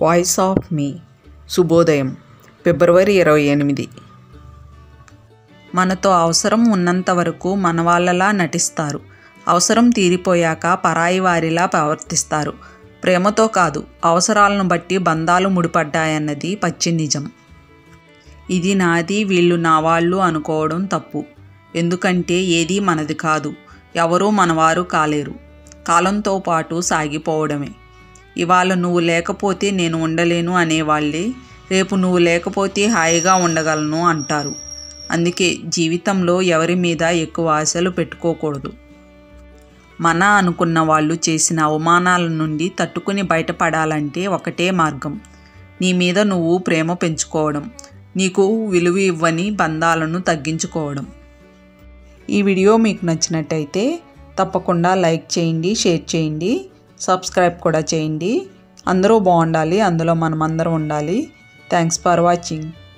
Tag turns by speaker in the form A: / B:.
A: voice of మీ శుభోదయం ఫిబ్రవరి ఇరవై ఎనిమిది మనతో అవసరం ఉన్నంత వరకు మన వాళ్ళలా నటిస్తారు అవసరం తీరిపోయాక పరాయి వారిలా ప్రవర్తిస్తారు ప్రేమతో కాదు అవసరాలను బట్టి బంధాలు ముడిపడ్డాయన్నది పచ్చి నిజం ఇది నాది వీళ్ళు నా వాళ్ళు అనుకోవడం తప్పు ఎందుకంటే ఏది మనది కాదు ఎవరూ మనవారు కాలేరు కాలంతో పాటు సాగిపోవడమే ఇవాళ నువ్వు లేకపోతే నేను ఉండలేను అనేవాళ్ళే రేపు నువ్వు లేకపోతే హాయిగా ఉండగలను అంటారు అందుకే జీవితంలో ఎవరి మీద ఎక్కువ ఆశలు పెట్టుకోకూడదు మన అనుకున్న వాళ్ళు చేసిన అవమానాల నుండి తట్టుకుని బయటపడాలంటే ఒకటే మార్గం నీ మీద నువ్వు ప్రేమ పెంచుకోవడం నీకు విలువ ఇవ్వని బంధాలను తగ్గించుకోవడం ఈ వీడియో మీకు నచ్చినట్టయితే తప్పకుండా లైక్ చేయండి షేర్ చేయండి సబ్స్క్రైబ్ కూడా చేయండి అందరూ బాగుండాలి అందులో మనమందరం ఉండాలి థ్యాంక్స్ ఫర్ వాచింగ్